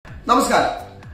നമസ്കാരം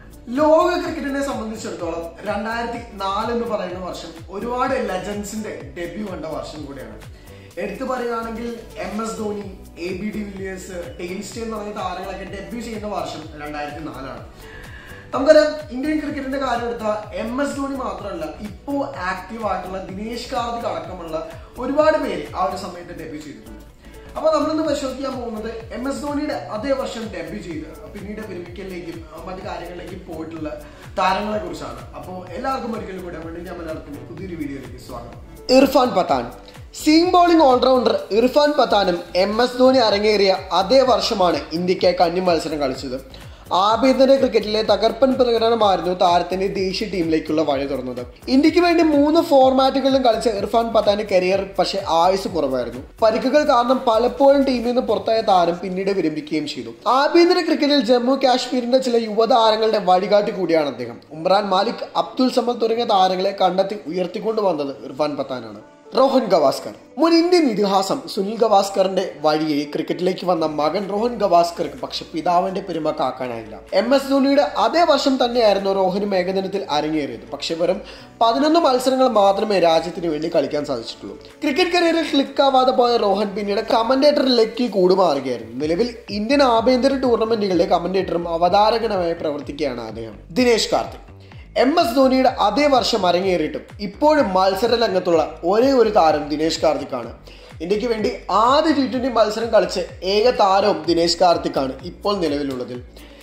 ലോക ക്രിക്കറ്റിനെ സംബന്ധിച്ചിടത്തോളം രണ്ടായിരത്തി നാല് എന്ന് പറയുന്ന വർഷം ഒരുപാട് ലെജൻസിന്റെ ഡെബ്യൂ കണ്ട വർഷം കൂടിയാണ് എടുത്തു പറയുകയാണെങ്കിൽ M S Dhoni A B de Villiers ടെയിൽസ്റ്റേ എന്ന് പറയുന്ന താരങ്ങളൊക്കെ ഡെബ്യൂ ചെയ്യുന്ന വർഷം രണ്ടായിരത്തി നാലാണ് നമുക്കറിയാം ഇന്ത്യൻ ക്രിക്കറ്റിന്റെ കാര്യം എടുത്താൽ എം എസ് ധോനി മാത്രമല്ല ഇപ്പോ ആക്റ്റീവ് ആയിട്ടുള്ള ദിനേശ് കാർത്തിക് അടക്കമുള്ള ഒരുപാട് പേര് ആ ഒരു സമയത്ത് ഡെബ്യൂ ചെയ്തിട്ടുണ്ട് അപ്പൊ നമ്മളിന്ന് പരിശോധിക്കാൻ പോകുന്നത് എം എസ് ധോണിയുടെ അതേ വർഷം ഡെബ്യൂ ചെയ്ത് പിന്നീട് വിരമിക്കലിലേക്കും മറ്റു കാര്യങ്ങളിലേക്കും പോയിട്ടുള്ള താരങ്ങളെ കുറിച്ചാണ് അപ്പോൾ എല്ലാവർക്കും ഒരിക്കലും കൂടെ വേണ്ടി ഞാൻ എല്ലാവർക്കും പുതിയൊരു വീഡിയോയിലേക്ക് സ്വാഗതം Irfan Pathan seam bowling allrounder Irfan പത്താനും എം എസ് ധോണി അരങ്ങേറിയ അതേ വർഷമാണ് ഇന്ത്യക്കായി കന്നി മത്സരം കളിച്ചത് ആഭ്യന്തര ക്രിക്കറ്റിലെ തകർപ്പൻ പ്രകടനമായിരുന്നു താരത്തിന്റെ ദേശീയ ടീമിലേക്കുള്ള വഴി തുറന്നത് ഇന്ത്യക്ക് വേണ്ടി മൂന്ന് ഫോർമാറ്റുകളിലും കളിച്ച ഇർഫാൻ പത്താന്റെ കരിയർ പക്ഷേ ആയുസ് കുറവായിരുന്നു പരിക്കുകൾ കാരണം പലപ്പോഴും ടീമിൽ നിന്ന് പുറത്തായ താരം പിന്നീട് വിരമിക്കുകയും ചെയ്തു ആഭ്യന്തര ക്രിക്കറ്റിൽ ജമ്മു കാശ്മീരിന്റെ ചില യുവതാരങ്ങളുടെ വഴികാട്ടി കൂടിയാണ് അദ്ദേഹം ഉമ്രാൻ മാലിക് അബ്ദുൽ സമദ് തുടങ്ങിയ താരങ്ങളെ കണ്ടെത്തി ഉയർത്തിക്കൊണ്ടു വന്നത് ഇർഫാൻ പത്താനാണ് റോഹൻ ഗവാസ്കർ മുൻ ഇന്ത്യൻ ഇതിഹാസം സുനിൽ ഗവാസ്കറിന്റെ വഴിയെ ക്രിക്കറ്റിലേക്ക് വന്ന മകൻ റോഹൻ ഗവാസ്കർക്ക് പക്ഷെ പിതാവിന്റെ പെരുമ കാക്കാനായില്ല എം എസ് ധോണിയുടെ അതേ വർഷം തന്നെയായിരുന്നു റോഹനും ഏകദിനത്തിൽ അരങ്ങേറിയത് പക്ഷെ വെറും പതിനൊന്ന് മത്സരങ്ങൾ മാത്രമേ രാജ്യത്തിന് വേണ്ടി കളിക്കാൻ സാധിച്ചിട്ടുള്ളൂ ക്രിക്കറ്റ് കരിയറിൽ ക്ലിക്കാവാതെ പോയ റോഹൻ പിന്നീട് കമന്റേറ്ററിലേക്ക് കൂടുമാറുകയായിരുന്നു നിലവിൽ ഇന്ത്യൻ ആഭ്യന്തര ടൂർണമെന്റുകളിലെ കമന്റേറ്ററും അവതാരകനുമായി പ്രവർത്തിക്കുകയാണ് അദ്ദേഹം ദിനേശ് കാർത്തിക് എം എസ് ധോണിയുടെ അതേ വർഷം അരങ്ങേറിയിട്ടും ഇപ്പോഴും മത്സര രംഗത്തുള്ള ഒരേ ഒരു താരം ദിനേശ് കാർത്തിക്കാണ് ഇന്ത്യക്ക് വേണ്ടി ആദ്യ ടി ട്വന്റി മത്സരം കളിച്ച ഏക താരവും ദിനേശ് കാർത്തിക്കാണ് ഇപ്പോൾ നിലവിലുള്ളതിൽ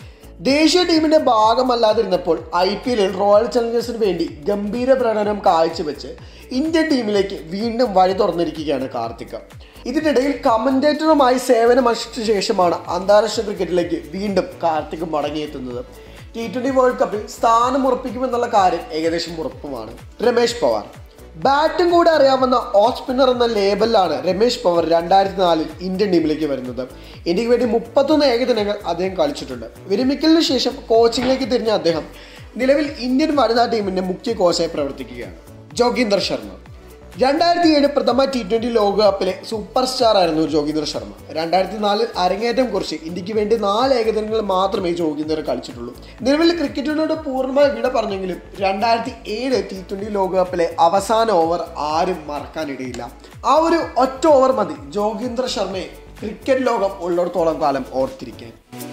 ദേശീയ ടീമിന്റെ ഭാഗമല്ലാതിരുന്നപ്പോൾ ഐ പി എല്ലിൽ റോയൽ ചലഞ്ചേഴ്സിന് വേണ്ടി ഗംഭീര പ്രകടനം കാഴ്ചവെച്ച് ഇന്ത്യൻ ടീമിലേക്ക് വീണ്ടും വഴി തുറന്നിരിക്കുകയാണ് കാർത്തിക ഇതിനിടയിൽ കമന്റേറ്ററുമായി സേവനമനുഷ്ഠിച്ച ശേഷമാണ് അന്താരാഷ്ട്ര ക്രിക്കറ്റിലേക്ക് വീണ്ടും കാർത്തിക് മടങ്ങിയെത്തുന്നത് ടി ട്വന്റി വേൾഡ് കപ്പിൽ സ്ഥാനം ഉറപ്പിക്കുമെന്നുള്ള കാര്യം ഏകദേശം ഉറപ്പുമാണ് രമേശ് പവാർ ബാറ്റും കൂടെ അറിയാവുന്ന ഓഫ് സ്പിന്നർ എന്ന ലേബലിലാണ് രമേശ് പവർ രണ്ടായിരത്തി നാലിൽ ഇന്ത്യൻ ടീമിലേക്ക് വരുന്നത് ഇന്ത്യക്ക് വേണ്ടി മുപ്പത്തൊന്ന് ഏകദിനങ്ങൾ അദ്ദേഹം കളിച്ചിട്ടുണ്ട് വിരമിക്കലിന് ശേഷം കോച്ചിങ്ങിലേക്ക് തിരിഞ്ഞ അദ്ദേഹം നിലവിൽ ഇന്ത്യൻ വനിതാ ടീമിന്റെ മുഖ്യ കോച്ചായി പ്രവർത്തിക്കുകയാണ് ജോഗീന്ദർ ശർമ്മ രണ്ടായിരത്തി ഏഴ് പ്രഥമ ടി ട്വന്റി ലോകകപ്പിലെ സൂപ്പർ സ്റ്റാർ ആയിരുന്നു ജോഗീന്ദർ ശർമ്മ രണ്ടായിരത്തി നാലിൽ അരങ്ങേറ്റം കുറിച്ച് ഇന്ത്യക്ക് വേണ്ടി നാല് ഏകദിനങ്ങൾ മാത്രമേ ജോഗീന്ദർ കളിച്ചിട്ടുള്ളൂ നിലവിൽ ക്രിക്കറ്റിനോട് പൂർണ്ണമായി വിട പറഞ്ഞെങ്കിലും രണ്ടായിരത്തി ഏഴ് ടി ട്വന്റി ലോകകപ്പിലെ അവസാന ഓവർ ആരും മറക്കാനിടയില്ല ആ ഒരു ഒറ്റ ഓവർ മതി ജോഗീന്ദർ ശർമ്മയെ ക്രിക്കറ്റ് ലോകം ഉള്ളിടത്തോളം കാലം ഓർത്തിരിക്കാൻ